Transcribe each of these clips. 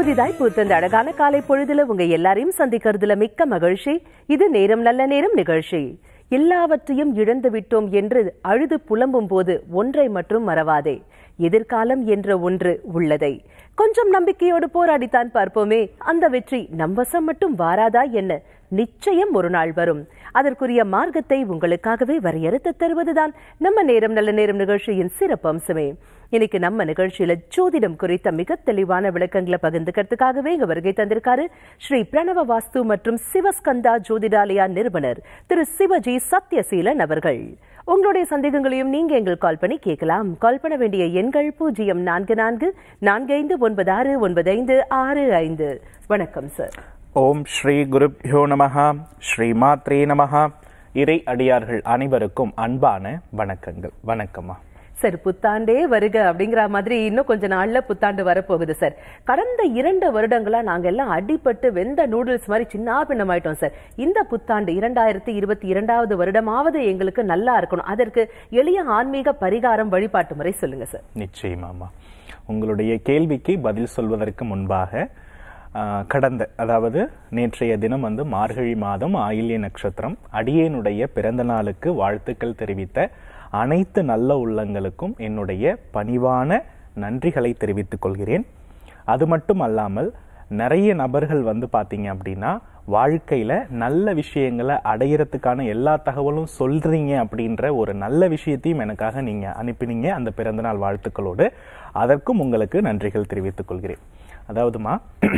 புதிதாய் பூத்தந்த அழகான காலை பொழுதுல உங்க எல்லாரையும் சந்திக்கிறதுல மிக்க மகிழ்ச்சி இது நேரம் நல்ல நேரம் நிகழ்ச்சி எல்லாவற்றையும் இழந்து விட்டோம் என்று அழுது புலம்பும் போது ஒன்றை மட்டும் மறவாதே எதிர்காலம் என்ற ஒன்று உள்ளதை கொஞ்சம் நம்பிக்கையோடு போராடித்தான் பார்ப்போமே அந்த வெற்றி நம் வசம் மட்டும் வாராதா என்ன நிச்சயம் ஒரு நாள் வரும் அதற்குரிய மார்க்கத்தை உங்களுக்காகவே வரையறுத்து தருவதுதான் நம்ம நேரம் நல்ல நேரம் நிகழ்ச்சியின் சிறப்பு அம்சமே இன்னைக்கு நம்ம நிகழ்ச்சியில ஜோதிடம் குறித்த மிக தெளிவான விளக்கங்களை பகிர்ந்துக்கிறதுக்காகவே இங்க வருகை தந்திருக்காரு ஸ்ரீ பிரணவ வாஸ்து மற்றும் சிவஸ்கந்தா ஜோதிடாலயா நிறுவனர் திரு சிவஜி சத்யசீலன் அவர்கள் உங்களுடைய சந்தேகங்களையும் நீங்க எங்கள் கால் பண்ணி கேட்கலாம் கால் பண்ண வேண்டிய எண்கள் பூஜ்ஜியம் நான்கு நான்கு நான்கு ஐந்து ஒன்பது ஆறு ஒன்பது ஐந்து ஆறு ஐந்து வணக்கம் சார் ஓம் ஸ்ரீ குருப்யோ நமஹா ஸ்ரீ மாத்ரே நமஹா இறை அடியார்கள் அனைவருக்கும் அன்பான வணக்கங்கள் வணக்கம்மா சார் புத்தாண்டே வருக அப்படிங்கிற மாதிரி இன்னும் கொஞ்ச நாள்ல புத்தாண்டு வரப்போகுது சார் கடந்த இரண்டு வருடங்களா நாங்க எல்லாம் அடிபட்டு வெந்த நூடுல்ஸ் மாதிரி சின்ன பின்னமாயிட்டோம் சார் இந்த புத்தாண்டு இரண்டாயிரத்தி இருபத்தி இரண்டாவது வருடமாவது எங்களுக்கு நல்லா இருக்கணும் அதற்கு எளிய ஆன்மீக பரிகாரம் வழிபாட்டு முறை சொல்லுங்க சார் நிச்சயமாமா உங்களுடைய கேள்விக்கு பதில் சொல்வதற்கு முன்பாக ஆ, கடந்த அதாவது நேற்றைய தினம் வந்து மார்கழி மாதம் ஆயில்ய நட்சத்திரம் அடியேனுடைய பிறந்த நாளுக்கு வாழ்த்துக்கள் தெரிவித்த அனைத்து நல்ல உள்ளங்களுக்கும் என்னுடைய பணிவான நன்றிகளை தெரிவித்துக் கொள்கிறேன் அது மட்டும் அல்லாமல் நிறைய நபர்கள் வந்து பார்த்தீங்க அப்படின்னா வாழ்க்கையில நல்ல விஷயங்களை அடையிறதுக்கான எல்லா தகவலும் சொல்றீங்க அப்படின்ற ஒரு நல்ல விஷயத்தையும் எனக்காக நீங்க அனுப்பினீங்க அந்த பிறந்தநாள் வாழ்த்துக்களோடு அதற்கும் உங்களுக்கு நன்றிகள் தெரிவித்துக் கொள்கிறேன் அதாவதுமா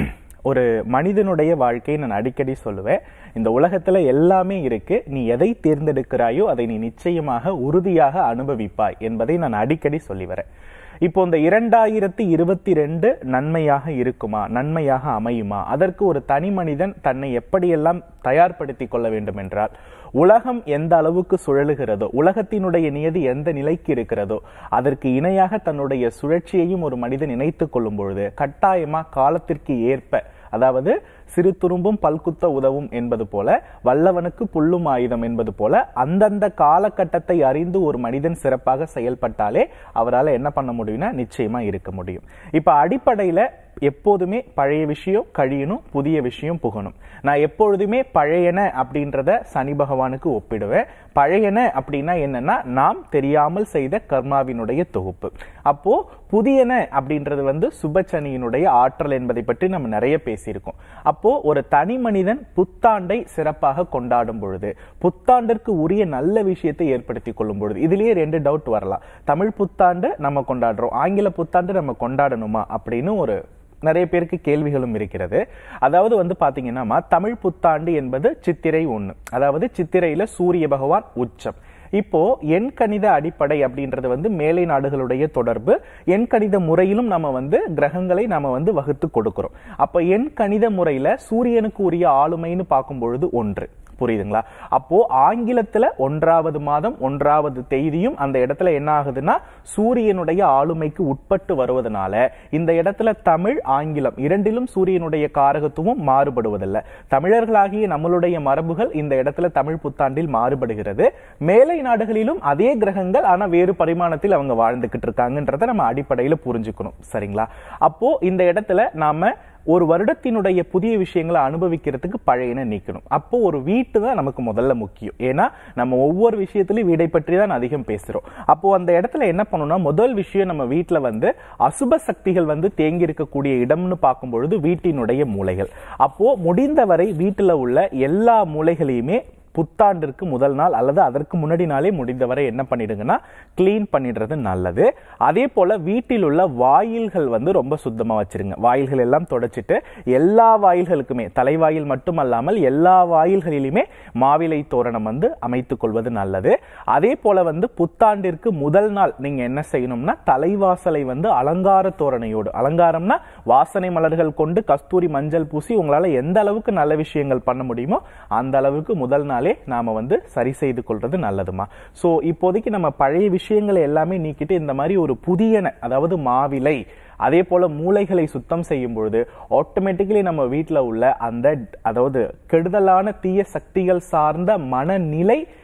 ஒரு மனிதனுடைய வாழ்க்கையை நான் அடிக்கடி சொல்லுவேன் இந்த உலகத்துல எல்லாமே இருக்கு நீ எதை தேர்ந்தெடுக்கிறாயோ அதை நீ நிச்சயமாக உறுதியாக அனுபவிப்பாய் என்பதை நான் அடிக்கடி சொல்லி வரேன் இப்போ இந்த இரண்டாயிரத்தி இருபத்தி ரெண்டு நன்மையாக இருக்குமா நன்மையாக அமையுமா அதற்கு ஒரு தனி மனிதன் தன்னை எப்படியெல்லாம் தயார்படுத்திக் கொள்ள வேண்டும் என்றால் உலகம் எந்த அளவுக்கு சுழலுகிறதோ உலகத்தினுடைய நியதி எந்த நிலைக்கு இருக்கிறதோ அதற்கு இணையாக தன்னுடைய சுழற்சியையும் ஒரு மனிதன் இணைத்துக் கொள்ளும் பொழுது கட்டாயமா காலத்திற்கு ஏற்ப அதாவது சிறு துரும்பும் பல்குத்த உதவும் என்பது போல வல்லவனுக்கு புல்லும் ஆயுதம் என்பது போல அந்தந்த காலகட்டத்தை அறிந்து ஒரு மனிதன் சிறப்பாக செயல்பட்டாலே அவரால் என்ன பண்ண முடியும்னா நிச்சயமா இருக்க முடியும் இப்ப அடிப்படையில எப்போதுமே பழைய விஷயம் கழியணும் புதிய விஷயம் புகணும் நான் எப்பொழுதுமே பழையன அப்படின்றத சனி பகவானுக்கு ஒப்பிடுவேன் பழையன அப்படின்னா என்னன்னா நாம் தெரியாமல் செய்த கர்மாவினுடைய தொகுப்பு அப்போ புதியன அப்படின்றது வந்து சுபச்சனியினுடைய ஆற்றல் என்பதை பற்றி நம்ம நிறைய பேசியிருக்கோம் அப்போ ஒரு தனி மனிதன் புத்தாண்டை சிறப்பாக கொண்டாடும் பொழுது புத்தாண்டிற்கு உரிய நல்ல விஷயத்தை ஏற்படுத்தி கொள்ளும் பொழுது இதுலயே ரெண்டு டவுட் வரலாம் தமிழ் புத்தாண்டு நம்ம கொண்டாடுறோம் ஆங்கில புத்தாண்டு நம்ம கொண்டாடணுமா அப்படின்னு ஒரு நிறைய பேருக்கு கேள்விகளும் இருக்கிறது அதாவது வந்து பாத்தீங்கன்னா தமிழ் புத்தாண்டு என்பது சித்திரை ஒண்ணு அதாவது சித்திரையில சூரிய பகவான் உச்சம் இப்போ எண் கணித அடிப்படை அப்படின்றது வந்து மேலை நாடுகளுடைய தொடர்பு எண் கணித முறையிலும் நம்ம வந்து கிரகங்களை நாம வந்து வகுத்து கொடுக்கிறோம் அப்ப எண் கணித முறையில சூரியனுக்கு உரிய ஆளுமைன்னு பார்க்கும் பொழுது ஒன்று புரியுதுங்களா அப்போ ஆங்கிலத்துல ஒன்றாவது மாதம் ஒன்றாவது தேதியும் அந்த இடத்துல என்ன ஆகுதுன்னா சூரியனுடைய ஆளுமைக்கு உட்பட்டு வருவதனால இந்த இடத்துல தமிழ் ஆங்கிலம் இரண்டிலும் சூரியனுடைய காரகத்துவம் மாறுபடுவதில்லை தமிழர்களாகிய நம்மளுடைய மரபுகள் இந்த இடத்துல தமிழ் புத்தாண்டில் மாறுபடுகிறது மேலை நாடுகளிலும் அதே கிரகங்கள் ஆனா வேறு பரிமாணத்தில் அவங்க வாழ்ந்துகிட்டு இருக்காங்கன்றத நம்ம அடிப்படையில புரிஞ்சுக்கணும் சரிங்களா அப்போ இந்த இடத்துல நாம ஒரு வருடத்தினுடைய புதிய விஷயங்களை அனுபவிக்கிறதுக்கு பழையன நீக்கணும் அப்போ ஒரு வீட்டு தான் நமக்கு முதல்ல முக்கியம் ஏன்னா நம்ம ஒவ்வொரு விஷயத்திலையும் வீடை பற்றி தான் அதிகம் பேசுறோம் அப்போ அந்த இடத்துல என்ன பண்ணணும்னா முதல் விஷயம் நம்ம வீட்டுல வந்து அசுப சக்திகள் வந்து தேங்கி இருக்கக்கூடிய இடம்னு பார்க்கும் பொழுது வீட்டினுடைய மூலைகள் அப்போ முடிந்தவரை வீட்டுல உள்ள எல்லா மூலைகளையுமே புத்தாண்டிற்கு முதல் நாள் அல்லது அதற்கு முன்னாடி நாளே முடிந்தவரை என்ன பண்ணிடுங்கன்னா க்ளீன் பண்ணிடுறது நல்லது அதே போல வீட்டில் உள்ள வாயில்கள் வந்து ரொம்ப சுத்தமா வச்சிருங்க வாயில்கள் எல்லாம் தொடச்சிட்டு எல்லா வாயில்களுக்குமே தலைவாயில் மட்டுமல்லாமல் எல்லா வாயில்களிலுமே மாவிலை தோரணம் வந்து அமைத்துக் கொள்வது நல்லது அதே போல வந்து புத்தாண்டிற்கு முதல் நாள் நீங்க என்ன செய்யணும்னா தலைவாசலை வந்து அலங்கார தோரணையோடு அலங்காரம்னா வாசனை மலர்கள் கொண்டு கஸ்தூரி மஞ்சள் பூசி உங்களால எந்த அளவுக்கு நல்ல விஷயங்கள் பண்ண முடியுமோ அந்த அளவுக்கு முதல் நாளே நாம வந்து சரி செய்து கொள்றது நல்லதுமா சோ இப்போதைக்கு நம்ம பழைய விஷயங்களை எல்லாமே நீக்கிட்டு இந்த மாதிரி ஒரு புதியன அதாவது மாவிலை அதே போல மூளைகளை சுத்தம் செய்யும் பொழுது ஆட்டோமேட்டிக்கலி நம்ம வீட்டில் உள்ள அந்த அதாவது கெடுதலான தீய சக்திகள் சார்ந்த மனநிலை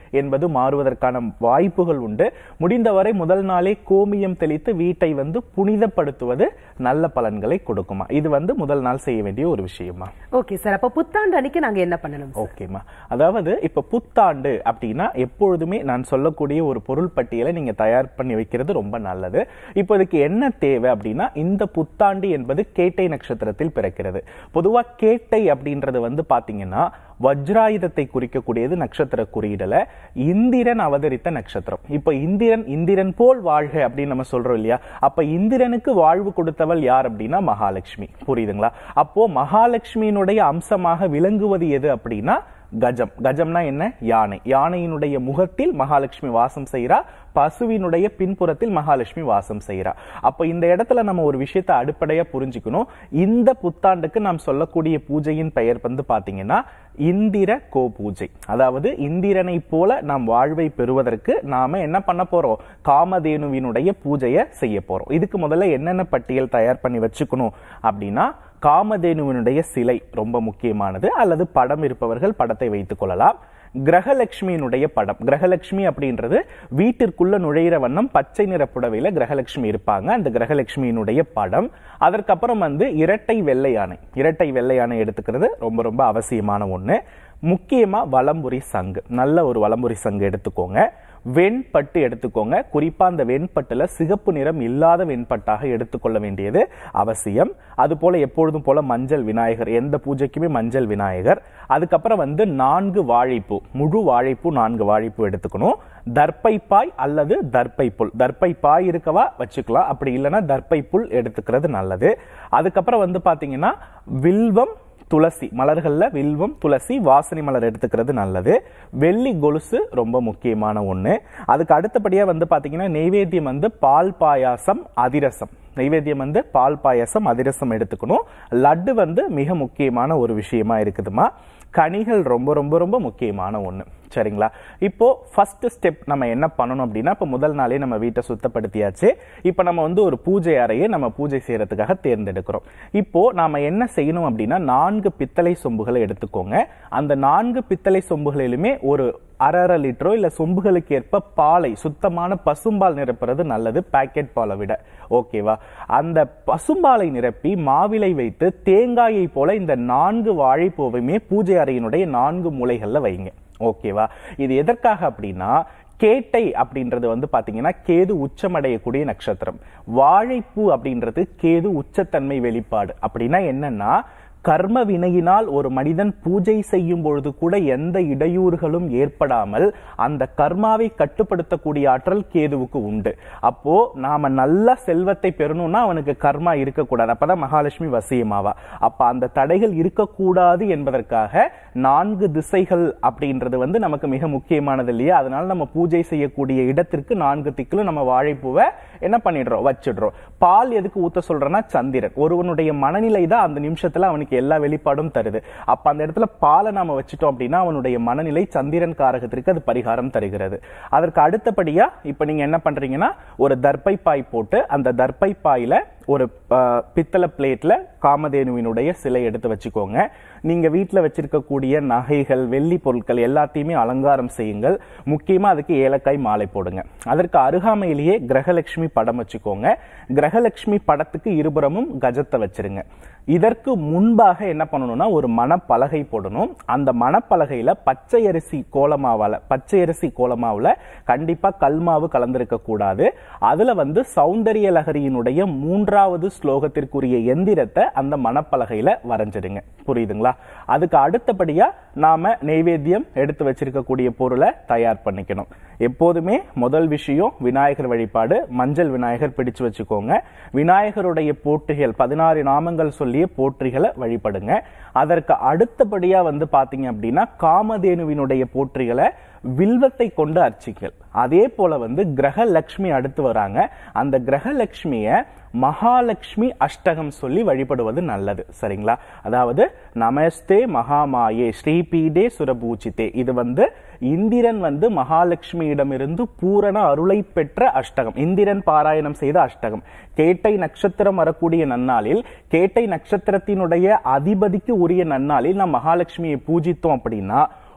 என்பது மாறுவதற்கான வாய்ப்புகள் உண்டு முடிந்தவரை முதல் நாளே கோமியம் தெளித்து வீட்டை வந்து புனிதப்படுத்துவது நல்ல பலன்களை கொடுக்குமா இது வந்து முதல் நாள் செய்ய வேண்டிய ஒரு விஷயமா ஓகே சார் அப்ப புத்தாண்டு அன்னைக்கு நாங்க என்ன பண்ணணும் sir? ஓகேம்மா அதாவது இப்ப புத்தாண்டு அப்படின்னா எப்பொழுதுமே நான் சொல்லக்கூடிய ஒரு பொருள் பட்டியலை நீங்க தயார் பண்ணி வைக்கிறது ரொம்ப நல்லது இப்போ இதுக்கு என்ன தேவை அப்படின்னா இந்த புத்தாண்டு என்பது கேட்டை நட்சத்திரத்தில் பிறக்கிறது பொதுவா கேட்டை அப்படின்றது வந்து பாத்தீங்கன்னா வஜ்ராயுதத்தை குறிக்கக்கூடியது நட்சத்திர குறியீடுல இந்திரன் அவதரித்த நட்சத்திரம் இப்ப இந்திரன் இந்திரன் போல் வாழ்க அப்படின்னு நம்ம சொல்றோம் இல்லையா அப்ப இந்திரனுக்கு வாழ்வு கொடுத்தவள் யார் அப்படின்னா மகாலட்சுமி புரியுதுங்களா அப்போ மகாலட்சுமியினுடைய அம்சமாக விளங்குவது எது அப்படின்னா கஜம் கஜம்னா என்ன யானை யானையினுடைய முகத்தில் மகாலட்சுமி வாசம் செய்கிறா பசுவினுடைய பின்புறத்தில் மகாலட்சுமி வாசம் செய்கிறா அப்ப இந்த இடத்துல நம்ம ஒரு விஷயத்தை அடிப்படையா புரிஞ்சுக்கணும் இந்த புத்தாண்டுக்கு நாம் சொல்லக்கூடிய பூஜையின் பெயர் வந்து பாத்தீங்கன்னா இந்திர கோ பூஜை அதாவது இந்திரனை போல நாம் வாழ்வை பெறுவதற்கு நாம என்ன பண்ண போறோம் காமதேனுவினுடைய பூஜையை செய்ய போறோம் இதுக்கு முதல்ல என்னென்ன பட்டியல் தயார் பண்ணி வச்சுக்கணும் அப்படின்னா காமதேனுவினுடைய சிலை ரொம்ப முக்கியமானது அல்லது படம் இருப்பவர்கள் படத்தை வைத்துக் கொள்ளலாம் கிரகலட்சுமியினுடைய படம் கிரகலட்சுமி அப்படின்றது வீட்டிற்குள்ள நுழையிற வண்ணம் பச்சை நிற புடவையில கிரகலட்சுமி இருப்பாங்க அந்த கிரகலட்சுமியினுடைய படம் அதற்கப்புறம் வந்து இரட்டை வெள்ளை யானை இரட்டை வெள்ளை யானை எடுத்துக்கிறது ரொம்ப ரொம்ப அவசியமான ஒண்ணு முக்கியமா வலம்புரி சங்கு நல்ல ஒரு வலம்புரி சங்கு எடுத்துக்கோங்க வெண்பட்டு எடுத்துக்கோங்க குறிப்பா அந்த வெண்பட்டுல சிகப்பு நிறம் இல்லாத வெண்பட்டாக எடுத்துக்கொள்ள வேண்டியது அவசியம் அது போல எப்பொழுதும் போல மஞ்சள் விநாயகர் எந்த பூஜைக்குமே மஞ்சள் விநாயகர் அதுக்கப்புறம் வந்து நான்கு வாழைப்பூ முழு வாழைப்பூ நான்கு வாழைப்பூ எடுத்துக்கணும் தர்ப்பை பாய் அல்லது தர்ப்பை புல் தர்ப்பை பாய் இருக்கவா வச்சுக்கலாம் அப்படி இல்லைன்னா தர்ப்பை புல் எடுத்துக்கிறது நல்லது அதுக்கப்புறம் வந்து பாத்தீங்கன்னா வில்வம் துளசி மலர்கள்ல வில்வம் துளசி வாசனை மலர் எடுத்துக்கிறது நல்லது வெள்ளி கொலுசு ரொம்ப முக்கியமான ஒண்ணு அதுக்கு அடுத்தபடியா வந்து பாத்தீங்கன்னா நெய்வேத்தியம் வந்து பால் பாயாசம் அதிரசம் நைவேத்தியம் வந்து பால் பாயாசம் அதிரசம் எடுத்துக்கணும் லட்டு வந்து மிக முக்கியமான ஒரு விஷயமா இருக்குதுமா கனிகள் ரொம்ப ரொம்ப ரொம்ப முக்கியமான ஒண்ணு சரிங்களா இப்போ ஃபர்ஸ்ட் ஸ்டெப் நம்ம என்ன பண்ணணும் அப்படின்னா இப்போ முதல் நாளே நம்ம வீட்டை சுத்தப்படுத்தியாச்சு இப்போ நம்ம வந்து ஒரு பூஜை அறையை நம்ம பூஜை செய்யறதுக்காக தேர்ந்தெடுக்கிறோம் இப்போ நாம என்ன செய்யணும் அப்படின்னா நான்கு பித்தளை சொம்புகளை எடுத்துக்கோங்க அந்த நான்கு பித்தளை சொம்புகளிலுமே ஒரு அரை அரை லிட்டரோ இல்ல சொம்புகளுக்கு ஏற்ப பாலை சுத்தமான பசும்பால் நிரப்புறது நல்லது பாக்கெட் பாலை விட ஓகேவா அந்த பசும்பாலை நிரப்பி மாவிலை வைத்து தேங்காயை போல இந்த நான்கு வாழைப்பூவையுமே பூஜை அறையினுடைய நான்கு மூலைகள்ல வைங்க ஓகேவா இது எதற்காக அப்படின்னா கேட்டை அப்படின்றது வந்து பாத்தீங்கன்னா கேது உச்சமடையக்கூடிய நட்சத்திரம் வாழைப்பூ அப்படின்றது கேது உச்சத்தன்மை வெளிப்பாடு அப்படின்னா என்னன்னா கர்ம வினையினால் ஒரு மனிதன் பூஜை செய்யும் பொழுது கூட எந்த இடையூறுகளும் ஏற்படாமல் அந்த கர்மாவை கட்டுப்படுத்தக்கூடிய ஆற்றல் கேதுவுக்கு உண்டு அப்போ நாம நல்ல செல்வத்தை பெறணும்னா அவனுக்கு கர்மா இருக்கக்கூடாது அப்பதான் மகாலட்சுமி வசியமாவா அப்ப அந்த தடைகள் இருக்கக்கூடாது என்பதற்காக நான்கு திசைகள் அப்படின்றது வந்து நமக்கு மிக முக்கியமானது இல்லையா அதனால நம்ம பூஜை செய்யக்கூடிய இடத்திற்கு நான்கு திக்கிலும் நம்ம வாழைப்பூவை என்ன பண்ணிடுறோம் வச்சிடுறோம் பால் எதுக்கு ஊத்த சொல்றேன்னா சந்திரன் ஒருவனுடைய மனநிலை தான் அந்த நிமிஷத்துல அவனுக்கு எல்லா வெளிப்பாடும் தருது அப்ப அந்த இடத்துல பாலை நாம வச்சுட்டோம் அப்படின்னா அவனுடைய மனநிலை சந்திரன் காரகத்திற்கு அது பரிகாரம் தருகிறது அதற்கு அடுத்தபடியா இப்ப நீங்க என்ன பண்றீங்கன்னா ஒரு தர்ப்பை பாய் போட்டு அந்த தர்ப்பை பாயில ஒரு அஹ், பித்தளை பிளேட்ல காமதேனுவினுடைய சிலை எடுத்து வச்சுக்கோங்க நீங்க வீட்ல வச்சிருக்கக்கூடிய நகைகள் வெள்ளி பொருட்கள் எல்லாத்தையுமே அலங்காரம் செய்யுங்கள் முக்கியமா அதுக்கு ஏலக்காய் மாலை போடுங்க அதற்கு அருகாமையிலேயே கிரகலட்சுமி படம் வச்சுக்கோங்க கிரகலட்சுமி படத்துக்கு இருபுறமும் கஜத்தை வச்சிருங்க இதற்கு முன்பாக என்ன பண்ணணும்னா ஒரு மணப்பலகை போடணும் அந்த மணப்பலகையில பச்சை அரிசி கோலமாவால பச்சை அரிசி கோலமாவுல கண்டிப்பா கல்மாவு கலந்திருக்க கூடாது அதுல வந்து சௌந்தரிய லகரியினுடைய மூன்றாவது ஸ்லோகத்திற்குரிய எந்திரத்தை அந்த மணப்பலகையில வரைஞ்சிடுங்க புரியுதுங்களா அதுக்கு அடுத்தபடியா நாம நெய்வேத்தியம் எடுத்து வச்சிருக்கக்கூடிய பொருளை தயார் பண்ணிக்கணும் எப்போதுமே முதல் விஷயம் விநாயகர் வழிபாடு மஞ்சள் விநாயகர் பிடிச்சு வச்சுக்கோங்க விநாயகருடைய போற்றிகள் பதினாறு நாமங்கள் சொல்லிய போற்றிகளை வழிபடுங்க அதற்கு அடுத்தபடியா வந்து பாத்தீங்க அப்படின்னா காமதேனுவினுடைய போற்றிகளை வில்வத்தை கொண்டு அர்ச்சிங்கள் அதே போல வந்து கிரகலட்சுமி அடுத்து வராங்க அந்த கிரகலட்சுமிய மகாலட்சுமி அஷ்டகம் சொல்லி வழிபடுவது நல்லது சரிங்களா அதாவது நமஸ்தே மகாமாயே ஸ்ரீபீடே சுரபூஜிதே இது வந்து இந்திரன் வந்து மகாலட்சுமியிடமிருந்து பூரண அருளை பெற்ற அஷ்டகம் இந்திரன் பாராயணம் செய்த அஷ்டகம் கேட்டை நட்சத்திரம் வரக்கூடிய நன்னாளில் கேட்டை நட்சத்திரத்தினுடைய அதிபதிக்கு உரிய நன்னாளில் நாம் மகாலட்சுமியை பூஜித்தோம் அப்படின்னா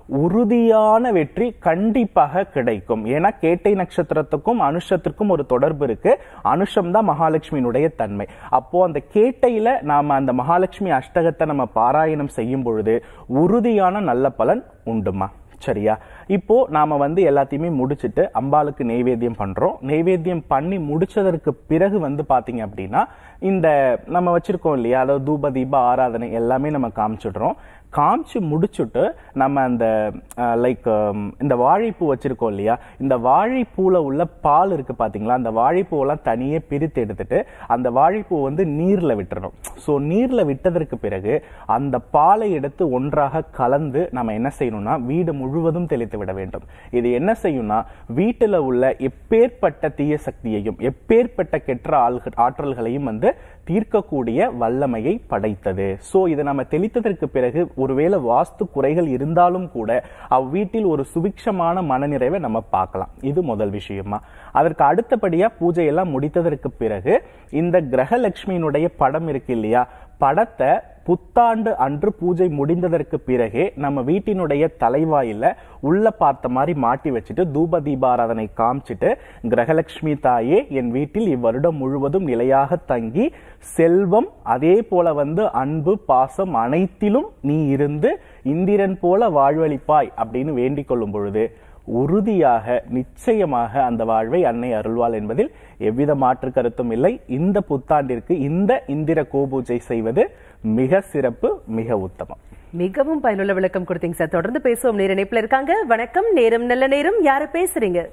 உறுதியான வெற்றி கண்டிப்பாக கிடைக்கும் ஏன்னா கேட்டை நட்சத்திரத்துக்கும் அனுஷத்திற்கும் ஒரு தொடர்பு இருக்கு அனுஷம் தான் மகாலட்சுமியினுடைய தன்மை அப்போ அந்த கேட்டையில நாம அந்த மகாலட்சுமி அஷ்டகத்தை நம்ம பாராயணம் செய்யும் பொழுது உறுதியான நல்ல பலன் உண்டுமா சரியா இப்போ நாம வந்து எல்லாத்தையுமே முடிச்சிட்டு அம்பாளுக்கு நெய்வேத்தியம் பண்றோம் நெய்வேத்தியம் பண்ணி முடிச்சதற்கு பிறகு வந்து பாத்தீங்க அப்படின்னா இந்த நம்ம வச்சிருக்கோம் இல்லையா அதாவது தூப தீப ஆராதனை எல்லாமே நம்ம காமிச்சிடுறோம் காமிச்சு முடிச்சுட்டு நம்ம அந்த லைக் இந்த வாழைப்பூ வச்சிருக்கோம் இல்லையா இந்த வாழைப்பூல உள்ள பால் இருக்கு பாத்தீங்களா அந்த வாழைப்பூவெல்லாம் தனியே பிரித்து எடுத்துட்டு அந்த வாழைப்பூ வந்து நீர்ல விட்டுறணும் ஸோ நீர்ல விட்டதற்கு பிறகு அந்த பாலை எடுத்து ஒன்றாக கலந்து நம்ம என்ன செய்யணும்னா வீடு முழுவதும் தெளித்து விட வேண்டும் இது என்ன செய்யும்னா வீட்டுல உள்ள எப்பேற்பட்ட தீய சக்தியையும் எப்பேற்பட்ட கெட்ட ஆள்கள் ஆற்றல்களையும் வந்து தீர்க்கக்கூடிய வல்லமையை படைத்தது சோ இதை நம்ம தெளித்ததற்கு பிறகு ஒருவேளை வாஸ்து குறைகள் இருந்தாலும் கூட அவ்வீட்டில் ஒரு சுபிக்ஷமான மனநிறைவை நம்ம பார்க்கலாம் இது முதல் விஷயமா அதற்கு அடுத்தபடியா பூஜை எல்லாம் முடித்ததற்கு பிறகு இந்த கிரகலட்சுமியினுடைய படம் இருக்கு இல்லையா படத்தை புத்தாண்டு அன்று பூஜை முடிந்ததற்கு பிறகே நம்ம வீட்டினுடைய தலைவாயில உள்ள பார்த்த மாதிரி மாட்டி வச்சுட்டு தூப தீபாராதனை காமிச்சிட்டு கிரகலட்சுமி தாயே என் வீட்டில் இவ்வருடம் முழுவதும் நிலையாக தங்கி செல்வம் அதே போல வந்து அன்பு பாசம் அனைத்திலும் நீ இருந்து இந்திரன் போல வாழ்வழிப்பாய் அப்படின்னு வேண்டிக் கொள்ளும் பொழுது உறுதியாக நிச்சயமாக அந்த வாழ்வை அன்னை அருள்வாள் என்பதில் எவ்வித மாற்று கருத்தும் இல்லை இந்த புத்தாண்டிற்கு இந்த இந்திர கோபூஜை செய்வது மிக சிறப்பு மிக உத்தமம் மிகவும் பயனுள்ள விளக்கம் கொடுத்தீங்க சார் தொடர்ந்து பேசுவோம் நேர இணைப்புல இருக்காங்க வணக்கம் நேரம் நல்ல நேரம் யாரு பேசுறீங்க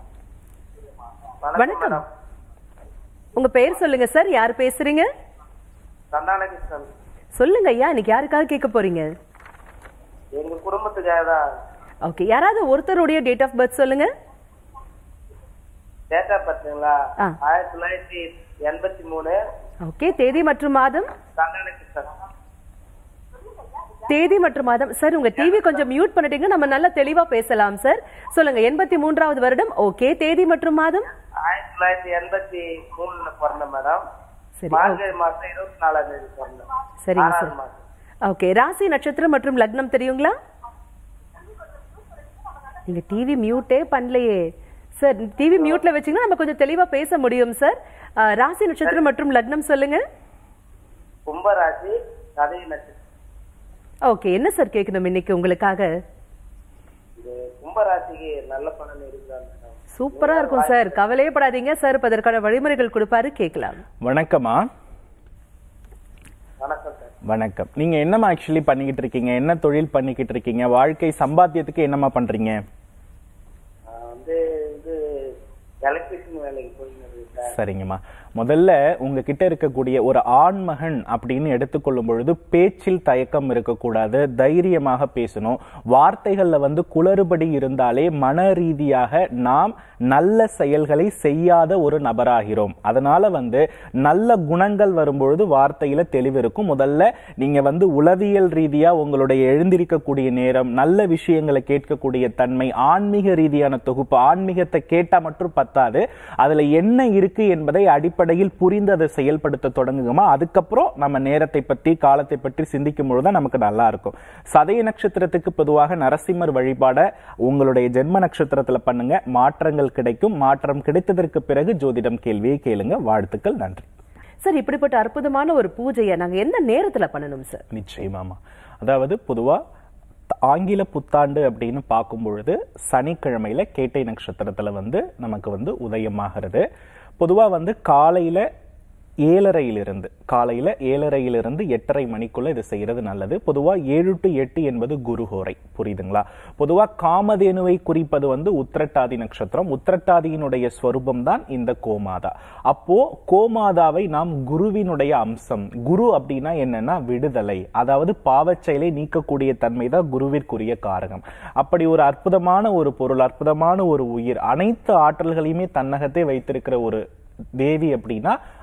வணக்கம் உங்க பெயர் சொல்லுங்க சார் யார் பேசுறீங்க கர்நாடகிருஷ்ணன் சொல்லுங்க ஐயா இன்னைக்கு யாருக்காக கேட்க போறீங்க எங்க குடும்பத்துக்காக தான் ஓகே யாராவது ஒருத்தருடைய டேட் ஆஃப் பர்த் சொல்லுங்க டேட்டா பார்த்தீங்களா ஆ. ஆயிரத்தி தொள்ளாயிரத்தி எண்பத்தி மூணு ஓகே தேதி மற்றும் மாதம் கர்நாடகிருஷ்ணன் தேதி மற்றும் மாதம் சார் உங்க டிவி கொஞ்சம் மியூட் பண்ணிட்டீங்க நம்ம நல்லா தெளிவா பேசலாம் சார் சொல்லுங்க எண்பத்தி மூன்றாவது வருடம் ஓகே தேதி மற்றும் மாதம் ஆயிரத்தி தொள்ளாயிரத்தி எண்பத்தி மூணுல பிறந்தேன் மேடம் சரி மார்கழி மாசம் இருபத்தி நாலாம் தேதி பிறந்தேன் சரிங்க ஆறாவது சார் மாசம் ஓகே ராசி நட்சத்திரம் மற்றும் லக்னம் தெரியுங்களா நீங்க டிவி மியூட்டே பண்ணலையே சார் டிவி மியூட்ல வச்சீங்கன்னா நம்ம கொஞ்சம் தெளிவா பேச முடியும் சார் அஹ், ராசி நட்சத்திரம் மற்றும் லக்னம் சொல்லுங்க கும்பராசி கதை நட்சத்திரம் ஓகே என்ன சார் கேட்கணும் இன்னைக்கு உங்களுக்காக இது கும்பராசிக்கு நல்ல பலன் இருக்குதா மேடம் சூப்பரா இருக்கும் சார் கவலையே படாதீங்க சார் இப்ப அதற்கான வழிமுறைகள் கொடுப்பாரு கேட்கலாம் வணக்கமா வணக்கம் சார் வணக்கம் நீங்க என்னமா ஆக்சுவலி பண்ணிக்கிட்டு இருக்கீங்க என்ன தொழில் பண்ணிக்கிட்டு இருக்கீங்க வாழ்க்கை சம்பாத்தியத்துக்கு என்னமா பண்றீங்க நான் வந்து இது எலக்ட்ரிஷியன் வேலைக்கு போயின்னு இருக்கேன் சார் சரிங்கம்மா முதல்ல உங்ககிட்ட இருக்கக்கூடிய ஒரு ஆண்மகன் அப்படின்னு எடுத்துக்கொள்ளும் பொழுது பேச்சில் தயக்கம் இருக்கக்கூடாது தைரியமாக பேசணும் வார்த்தைகள்ல வந்து குளறுபடி இருந்தாலே மன ரீதியாக நாம் நல்ல செயல்களை செய்யாத ஒரு நபராகிறோம் அதனால வந்து நல்ல குணங்கள் வரும்பொழுது வார்த்தையில தெளிவு இருக்கும் முதல்ல நீங்க வந்து உளவியல் ரீதியா உங்களுடைய எழுந்திருக்கக்கூடிய நேரம் நல்ல விஷயங்களை கேட்கக்கூடிய தன்மை ஆன்மீக ரீதியான தொகுப்பு ஆன்மீகத்தை கேட்டா மட்டும் பத்தாது அதுல என்ன இருக்கு என்பதை அடிப்படையில் புரிந்து அதை செயல்படுத்த தொடங்குங்கம்மா அதுக்கப்புறம் நம்ம நேரத்தை பற்றி காலத்தை பற்றி சிந்திக்கும் பொழுது நமக்கு நல்லா இருக்கும் சதய நட்சத்திரத்துக்கு பொதுவாக நரசிம்மர் வழிபாட உங்களுடைய ஜென்ம நட்சத்திரத்துல பண்ணுங்க மாற்றங்கள் கிடைக்கும் மாற்றம் கிடைத்ததற்கு பிறகு ஜோதிடம் கேள்வியை கேளுங்க வாழ்த்துக்கள் நன்றி சார் இப்படிப்பட்ட அற்புதமான ஒரு பூஜையை நாங்க எந்த நேரத்துல பண்ணணும் சார் நிச்சயமாமா அதாவது பொதுவா த- ஆங்கில புத்தாண்டு அப்படின்னு பார்க்கும் பொழுது சனிக்கிழமையில கேட்டை நட்சத்திரத்துல வந்து நமக்கு வந்து உதயமாகிறது பொதுவா வந்து காலையில ஏழரையிலிருந்து காலையில ஏழரையிலிருந்து எட்டரை மணிக்குள்ள இது செய்யறது நல்லது பொதுவா ஏழு டு எட்டு என்பது குருஹோரை புரியுதுங்களா பொதுவா காமதேனுவை குறிப்பது வந்து உத்திரட்டாதி நட்சத்திரம் உத்திரட்டாதியினுடைய ஸ்வரூபம் தான் இந்த கோமாதா அப்போ கோமாதாவை நாம் குருவினுடைய அம்சம் குரு அப்படின்னா என்னன்னா விடுதலை அதாவது பாவச்செயலை நீக்கக்கூடிய தன்மை தான் குருவிற்குரிய காரகம் அப்படி ஒரு அற்புதமான ஒரு பொருள் அற்புதமான ஒரு உயிர் அனைத்து ஆற்றல்களையுமே தன்னகத்தை வைத்திருக்கிற ஒரு தேவி அப்படின்னா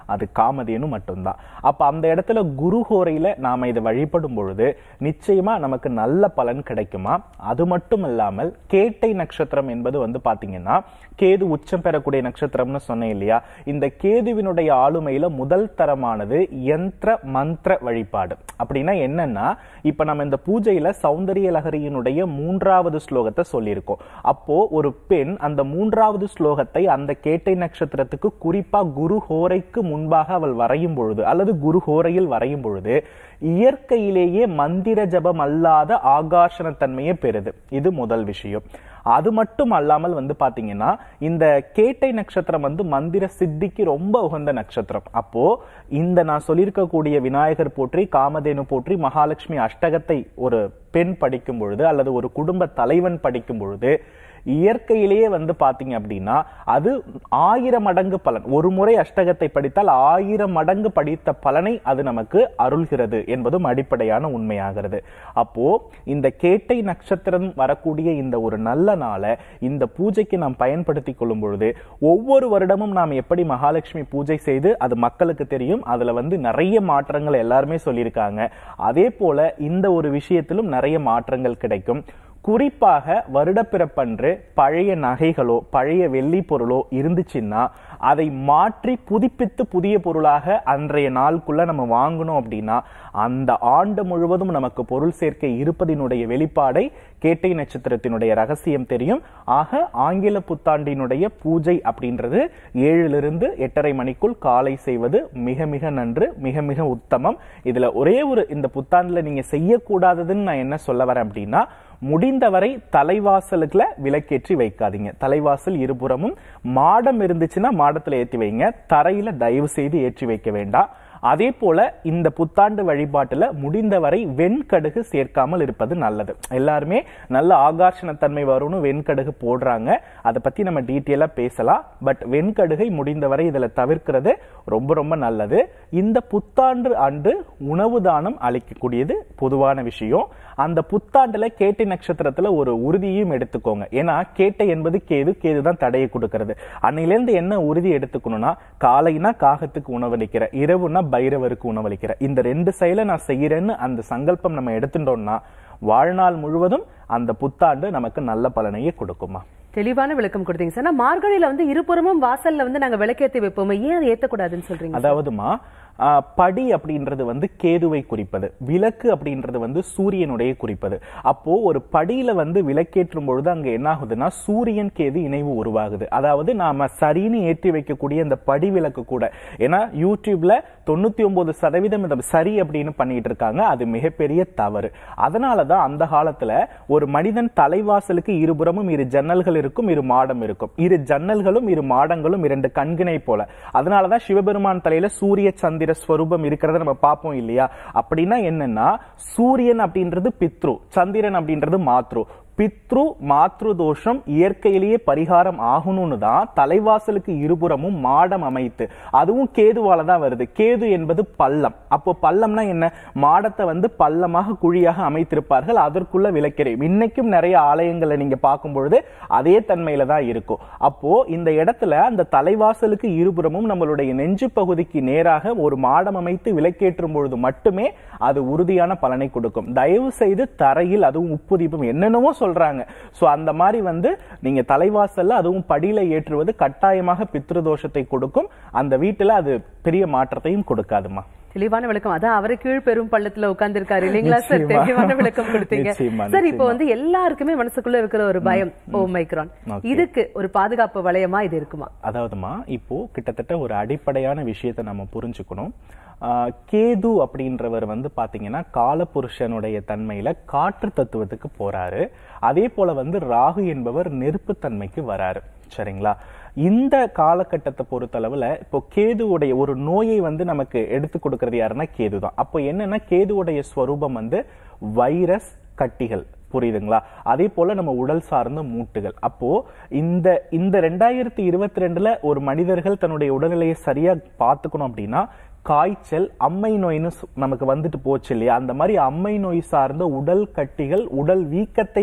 அது காமதேனு மட்டும்தான் அப்ப அந்த இடத்துல குரு ஹோரையில நாம இதை வழிபடும் பொழுது நிச்சயமா நமக்கு நல்ல பலன் கிடைக்குமா அது மட்டும் இல்லாமல் கேட்டை நட்சத்திரம் என்பது வந்து பாத்தீங்கன்னா கேது உச்சம் பெறக்கூடிய நட்சத்திரம்னு சொன்னேன் இல்லையா இந்த கேதுவினுடைய ஆளுமையில முதல் தரமானது யந்திர மந்திர வழிபாடு அப்படின்னா என்னன்னா இப்ப நம்ம இந்த பூஜையில சௌந்தரிய லகரியினுடைய மூன்றாவது ஸ்லோகத்தை சொல்லியிருக்கோம் அப்போ ஒரு பெண் அந்த மூன்றாவது ஸ்லோகத்தை அந்த கேட்டை நட்சத்திரத்துக்கு குறிப்பா குரு ஹோரைக்கு முன்பாக அவள் வரையும் பொழுது அல்லது குரு ஹோரையில் வரையும் பொழுது இயற்கையிலேயே மந்திர ஜபம் அல்லாத ஆகாஷன தன்மையை பெறுது இது முதல் விஷயம் அது மட்டும் அல்லாமல் வந்து பாத்தீங்கன்னா இந்த கேட்டை நட்சத்திரம் வந்து மந்திர சித்திக்கு ரொம்ப உகந்த நட்சத்திரம் அப்போ இந்த நான் சொல்லியிருக்கக்கூடிய விநாயகர் போற்றி காமதேனு போற்றி மகாலட்சுமி அஷ்டகத்தை ஒரு பெண் படிக்கும் பொழுது அல்லது ஒரு குடும்ப தலைவன் படிக்கும் பொழுது இயற்கையிலேயே வந்து பாத்தீங்க அப்படின்னா அது ஆயிரம் மடங்கு பலன் ஒரு முறை அஷ்டகத்தை படித்தால் ஆயிரம் மடங்கு படித்த பலனை அது நமக்கு அருள்கிறது என்பதும் அடிப்படையான உண்மையாகிறது அப்போ இந்த கேட்டை நட்சத்திரம் வரக்கூடிய இந்த ஒரு நல்ல நாளை இந்த பூஜைக்கு நாம் பயன்படுத்திக் கொள்ளும் பொழுது ஒவ்வொரு வருடமும் நாம் எப்படி மகாலட்சுமி பூஜை செய்து அது மக்களுக்கு தெரியும் அதுல வந்து நிறைய மாற்றங்கள் எல்லாருமே சொல்லியிருக்காங்க அதே போல இந்த ஒரு விஷயத்திலும் நிறைய மாற்றங்கள் கிடைக்கும் குறிப்பாக வருடப்பிறப்பன்று பழைய நகைகளோ பழைய வெள்ளி பொருளோ இருந்துச்சுன்னா அதை மாற்றி புதுப்பித்து புதிய பொருளாக அன்றைய நாளுக்குள்ள நம்ம வாங்கணும் அப்படின்னா அந்த ஆண்டு முழுவதும் நமக்கு பொருள் சேர்க்கை இருப்பதினுடைய வெளிப்பாடை கேட்டை நட்சத்திரத்தினுடைய ரகசியம் தெரியும் ஆக ஆங்கில புத்தாண்டினுடைய பூஜை அப்படின்றது ஏழிலிருந்து எட்டரை மணிக்குள் காலை செய்வது மிக மிக நன்று மிக மிக உத்தமம் இதுல ஒரே ஒரு இந்த புத்தாண்டுல நீங்க செய்யக்கூடாததுன்னு நான் என்ன சொல்ல வரேன் அப்படின்னா முடிந்தவரை தலைவாசலுக்குல விளக்கேற்றி வைக்காதீங்க தலைவாசல் இருபுறமும் மாடம் இருந்துச்சுன்னா மாடத்துல ஏற்றி வைங்க தரையில தயவு செய்து ஏற்றி வைக்க வேண்டாம் அதே போல இந்த புத்தாண்டு வழிபாட்டுல முடிந்தவரை வெண்கடுகு சேர்க்காமல் இருப்பது நல்லது எல்லாருமே நல்ல ஆகர்ஷணத்தன்மை வரும்னு வெண்கடுகு போடுறாங்க அதை பத்தி நம்ம டீட்டெயிலா பேசலாம் பட் வெண்கடுகை முடிந்தவரை இதுல தவிர்க்கிறது ரொம்ப ரொம்ப நல்லது இந்த புத்தாண்டு ஆண்டு உணவு தானம் அளிக்கக்கூடியது பொதுவான விஷயம் அந்த புத்தாண்டுல கேட்டை நட்சத்திரத்துல ஒரு உறுதியும் எடுத்துக்கோங்க ஏன்னா கேட்டை என்பது கேது கேது தான் தடையை கொடுக்கிறது அன்னையிலேருந்து என்ன உறுதி எடுத்துக்கணும்னா காலைனா காகத்துக்கு உணவளிக்கிற இரவுனா பைரவருக்கு உணவளிக்கிற இந்த ரெண்டு செயலை நான் செய்யறேன்னு அந்த சங்கல்பம் நம்ம எடுத்துட்டோம்னா வாழ்நாள் முழுவதும் அந்த புத்தாண்டு நமக்கு நல்ல பலனையே கொடுக்குமா தெளிவான விளக்கம் கொடுத்தீங்க சார் ஆனா மார்கழியில வந்து இருபுறமும் வாசல்ல வந்து நாங்க விளக்கேத்தி வைப்போமே ஏன் அதை ஏத்தக்கூடாதுன்னு சொல்றீங்க அதாவதுமா ஆ, படி அப்படின்றது வந்து கேதுவை குறிப்பது விளக்கு அப்படின்றது வந்து சூரியனுடைய குறிப்பது அப்போ ஒரு படியில வந்து விளக்கேற்றும் பொழுது அங்க என்ன ஆகுதுன்னா சூரியன் கேது இணைவு உருவாகுது அதாவது நாம சரின்னு ஏற்றி வைக்கக்கூடிய இந்த படி விளக்கு கூட ஏன்னா யூடியூப்ல தொண்ணூத்தி ஒன்பது சதவீதம் இந்த சரி அப்படின்னு பண்ணிட்டு இருக்காங்க அது மிகப்பெரிய தவறு அதனாலதான் அந்த காலத்துல ஒரு மனிதன் தலைவாசலுக்கு இருபுறமும் இரு ஜன்னல்கள் இருக்கும் இரு மாடம் இருக்கும் இரு ஜன்னல்களும் இரு மாடங்களும் இரண்டு கண்கிணை போல அதனாலதான் சிவபெருமான் தலையில சூரிய சந்திர ஸ்வரூபம் இருக்கிறத நம்ம பார்ப்போம் இல்லையா அப்படின்னா என்னன்னா சூரியன் அப்படின்றது பித்ரு சந்திரன் அப்படின்றது மாத்ரு பித்ரு மாத்ரு தோஷம் இயற்கையிலேயே பரிகாரம் ஆகணும்னு தான் தலைவாசலுக்கு இருபுறமும் மாடம் அமைத்து அதுவும் கேதுவால தான் வருது கேது என்பது பள்ளம் அப்போ பள்ளம்னா என்ன மாடத்தை வந்து பள்ளமாக குழியாக அமைத்திருப்பார்கள் அதற்குள்ள விளக்கிறேன் இன்னைக்கும் நிறைய ஆலயங்களை நீங்க பார்க்கும் பொழுது அதே தன்மையில தான் இருக்கும் அப்போ இந்த இடத்துல அந்த தலைவாசலுக்கு இருபுறமும் நம்மளுடைய நெஞ்சு பகுதிக்கு நேராக ஒரு மாடம் அமைத்து விளக்கேற்றும் பொழுது மட்டுமே அது உறுதியான பலனை கொடுக்கும் தயவு செய்து தரையில் அதுவும் உப்பு தீபம் என்னென்னவோ சொல்றாங்க சோ அந்த மாதிரி வந்து நீங்க தலைவாசல்ல அதுவும் படியில ஏற்றுவது கட்டாயமாக பித்ருதோஷத்தை கொடுக்கும் அந்த வீட்டுல அது பெரிய மாற்றத்தையும் கொடுக்காதுமா தெளிவான விளக்கம் அதான் அவரு கீழ் பெரும் பள்ளத்துல உட்கார்ந்திருக்காரு இல்லைங்களா சார் நிச்சயமா. தெளிவான விளக்கம் கொடுத்தீங்க நிச்சயமா, சார் இப்போ நிச்சயமா. வந்து எல்லாருக்குமே மனசுக்குள்ள இருக்கிற ஒரு பயம் ஓ மைக்ரான் Okay. இதுக்கு ஒரு பாதுகாப்பு வளையமா இது இருக்குமா அதாவதுமா இப்போ கிட்டத்தட்ட ஒரு அடிப்படையான விஷயத்தை நம்ம புரிஞ்சுக்கணும் ஆஹ் கேது அப்படின்றவர் வந்து பாத்தீங்கன்னா காலபுருஷனுடைய தன்மையில காற்று தத்துவத்துக்கு போறாரு அதே போல வந்து ராகு என்பவர் நெருப்பு தன்மைக்கு வராரு சரிங்களா இந்த காலகட்டத்தை பொறுத்தளவுல இப்போ கேதுவுடைய ஒரு நோயை வந்து நமக்கு எடுத்து கொடுக்கறது யாருன்னா கேது தான் அப்போ என்னன்னா கேதுவுடைய ஸ்வரூபம் வந்து வைரஸ் கட்டிகள் புரியுதுங்களா அதே போல நம்ம உடல் சார்ந்த மூட்டுகள் அப்போ இந்த இந்த ரெண்டாயிரத்தி இருபத்தி ரெண்டுல ஒரு மனிதர்கள் தன்னுடைய உடல்நிலையை சரியா பார்த்துக்கணும் அப்படின்னா காய்ச்சல் அம்மை நோய்னு சொ- நமக்கு வந்துட்டு போச்சு இல்லையா அந்த மாதிரி அம்மை நோய் சார்ந்த உடல் கட்டிகள் உடல் வீக்கத்தை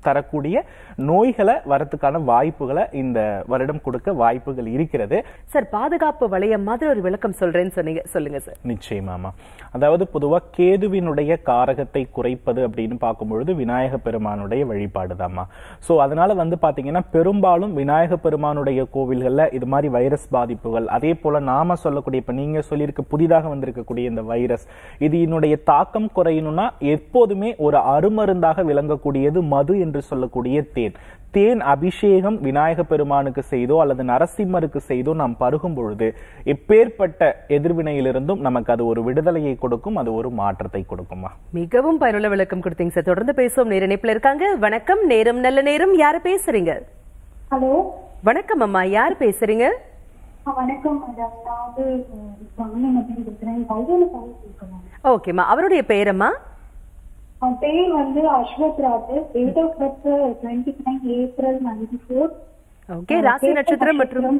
தரக்கூடிய நோய்களை வரத்துக்கான வாய்ப்புகளை இந்த வருடம் கொடுக்க வாய்ப்புகள் இருக்கிறது சார் பாதுகாப்பு வளையம் மாதிரி ஒரு விளக்கம் சொல்றேன்னு சொன்னீங்க சொல்லுங்க சார் நிச்சயமாமா அதாவது பொதுவா கேதுவினுடைய காரகத்தை குறைப்பது அப்படின்னு பார்க்கும்பொழுது விநாயக பெருமானுடைய வழிபாடுதாம்மா சோ அதனால வந்து பாத்தீங்கன்னா பெரும்பாலும் விநாயக பெருமானுடைய கோவில்கள்ல இது மாதிரி வைரஸ் பாதிப்புகள் அதே போல நாம சொல்லக்கூடிய இப்ப நீங்க சொல்லியிருக்க புதிதாக வந்திருக்கக்கூடிய இந்த வைரஸ் இது என்னுடைய தாக்கம் குறையணும்னா எப்போதுமே ஒரு அருமருந்தாக விளங்கக்கூடியது மது என்று சொல்லக்கூடிய தேன் தேன் அபிஷேகம் விநாயக பெருமானுக்கு செய்தோ அல்லது நரசிம்மருக்கு செய்தோ நாம் பருகும் பொழுது எப்பேற்பட்ட எதிர்வினையிலிருந்தும் நமக்கு அது ஒரு விடுதலையை கொடுக்கும் அது ஒரு மாற்றத்தை கொடுக்குமா மிகவும் பயனுள்ள விளக்கம் கொடுத்தீங்க சார் தொடர்ந்து பேசுவோம் நேர இணைப்புல இருக்காங்க வணக்கம் நேரம் நல்ல நேரம் யாரு பேசுறீங்க ஹலோ வணக்கம் அம்மா யார் பேசுறீங்க ஆ, வணக்கம் மேடம் நான் வந்து கவர்மெண்ட் மட்டும் இருக்கிறேன் பையனை கால் கேட்கணும் ஓகேம்மா அவருடைய பெயரம்மா அவன் பேர் வந்து Ashwath Raj date of birth twenty nine April ninety four okay ராசி நட்சத்திரம் மற்றும்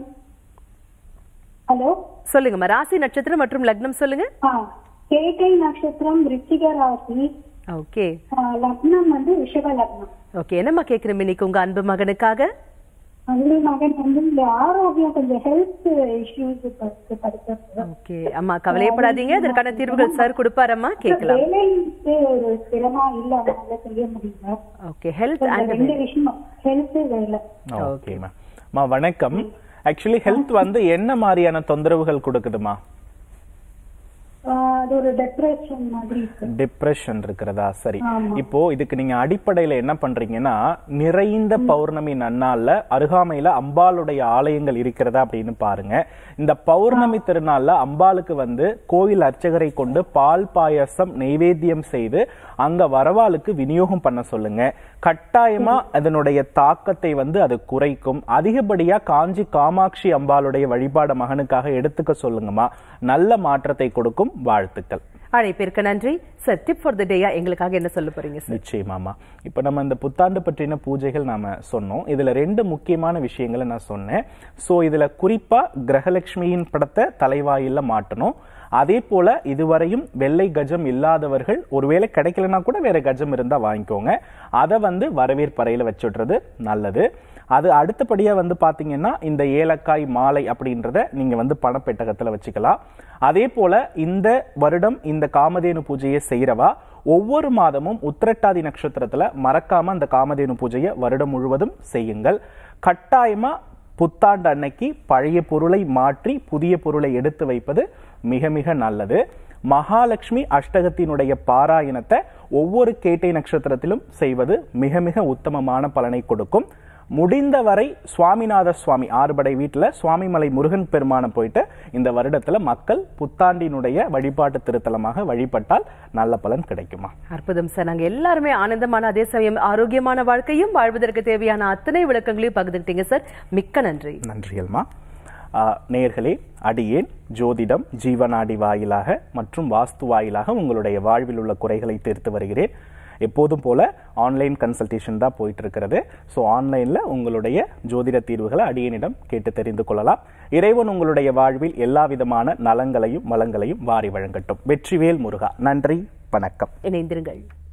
ஹலோ சொல்லுங்கம்மா ராசி நட்சத்திரம் மற்றும் லக்னம் சொல்லுங்க ஆ கேட்டை நட்சத்திரம் ரிச்சிக ராசி ஓகே ஆ, லக்னம் வந்து ரிஷப லக்னம் ஓகே என்னம்மா கேக்குறோம் இன்னைக்கு உங்க அன்பு மகனுக்காக அந்த மகன் வந்து இந்த ஆரோக்கியம் கொஞ்சம் ஹெல்த் இஷ்யூஸ் படிக்கிறது ஓகே அம்மா கவலையப்படாதீங்க அதற்கான தீர்வுகள் சார் கொடுப்பாரம்மா கேட்கலாம் வேலைக்கு ஒரு ஸ்திரமா இல்ல அதனால செய்ய முடியல ஓகே ஹெல்த் இந்த அண்ட் ரெண்டு விஷயம் ஹெல்த் வேலை ஓகேமா மா வணக்கம் ஆக்சுவலி ஹெல்த் வந்து என்ன மாதிரியான தொந்தரவுகள் கொடுக்குதுமா ஆஹ் அது ஒரு டெப்ரெஷன் மாதிரி இருக்கு டிப்ரெஷன் இருக்கிறதா சரி ஆமா. இப்போ இதுக்கு நீங்க அடிப்படையில என்ன பண்றீங்கன்னா நிறைந்த பௌர்ணமி நன்னாள்ல அருகாமையில அம்பாளுடைய ஆலயங்கள் இருக்கிறதா அப்படின்னு பாருங்க இந்த பௌர்ணமி திருநாள்ல அம்பாளுக்கு வந்து கோவில் அர்ச்சகரை கொண்டு பால் பாயசம் நெய்வேத்தியம் செய்து அங்க வரவாளுக்கு விநியோகம் பண்ண சொல்லுங்க கட்டாயமா அதனுடைய தாக்கத்தை வந்து அது குறைக்கும் அதிகப்படியா காஞ்சி காமாட்சி அம்பாளுடைய வழிபாட மகனுக்காக எடுத்துக்க சொல்லுங்கம்மா நல்ல மாற்றத்தை கொடுக்கும் வாழ்த்துக்கள் அழைப்பிற்கு நன்றி சார் டிப் ஃபார் த டேயா எங்களுக்காக என்ன சொல்ல போறீங்க சார் நிச்சயமாமா இப்ப நம்ம இந்த புத்தாண்டு பற்றின பூஜைகள் நாம சொன்னோம் இதுல ரெண்டு முக்கியமான விஷயங்களை நான் சொன்னேன் சோ இதுல குறிப்பா கிரகலட்சுமியின் படத்தை தலைவாயில மாட்டணும் அதே போல இதுவரையும் வெள்ளை கஜம் இல்லாதவர்கள் ஒருவேளை கிடைக்கலனா கூட வேற கஜம் இருந்தா வாங்கிக்கோங்க அதை வந்து வரவேற்பறையில வச்சுடுறது நல்லது அது அடுத்தபடியா வந்து பாத்தீங்கன்னா இந்த ஏலக்காய் மாலை அப்படின்றத நீங்க வந்து பணப்பெட்டகத்துல வச்சுக்கலாம் அதே போல இந்த வருடம் இந்த காமதேனு பூஜையை செய்யறவா ஒவ்வொரு மாதமும் உத்திரட்டாதி நட்சத்திரத்துல மறக்காம அந்த காமதேனு பூஜையை வருடம் முழுவதும் செய்யுங்கள் கட்டாயமா புத்தாண்டு அன்னைக்கு பழைய பொருளை மாற்றி புதிய பொருளை எடுத்து வைப்பது மிக மிக நல்லது மகாலட்சுமி அஷ்டகத்தினுடைய பாராயணத்தை ஒவ்வொரு கேட்டை நட்சத்திரத்திலும் செய்வது மிக மிக உத்தமமான பலனை கொடுக்கும் முடிந்தவரை சுவாமிநாத சுவாமி ஆறுபடை வீட்டுல சுவாமிமலை முருகன் பெருமானை போயிட்டு இந்த வருடத்துல மக்கள் புத்தாண்டினுடைய வழிபாட்டு திருத்தலமாக வழிபட்டால் நல்ல பலன் கிடைக்குமா அற்புதம் சார் நாங்க எல்லாருமே ஆனந்தமான அதே சமயம் ஆரோக்கியமான வாழ்க்கையும் வாழ்வதற்கு தேவையான அத்தனை விளக்கங்களையும் பகிர்ந்துக்கிட்டீங்க சார் மிக்க நன்றி நன்றிகள்மா ஆஹ், நேயர்களே அடியேன் ஜோதிடம் ஜீவனாடி வாயிலாக மற்றும் வாஸ்து வாயிலாக உங்களுடைய வாழ்வில் உள்ள குறைகளை தீர்த்து வருகிறேன் எப்போதும் போல ஆன்லைன் கன்சல்டேஷன் தான் போயிட்டு இருக்கிறது ஸோ ஆன்லைன்ல உங்களுடைய ஜோதிட தீர்வுகளை அடியேனிடம் கேட்டு தெரிந்து கொள்ளலாம் இறைவன் உங்களுடைய வாழ்வில் எல்லா விதமான நலங்களையும் வளங்களையும் வாரி வழங்கட்டும் வெற்றிவேல் முருகா நன்றி வணக்கம் இணைந்திருங்கள்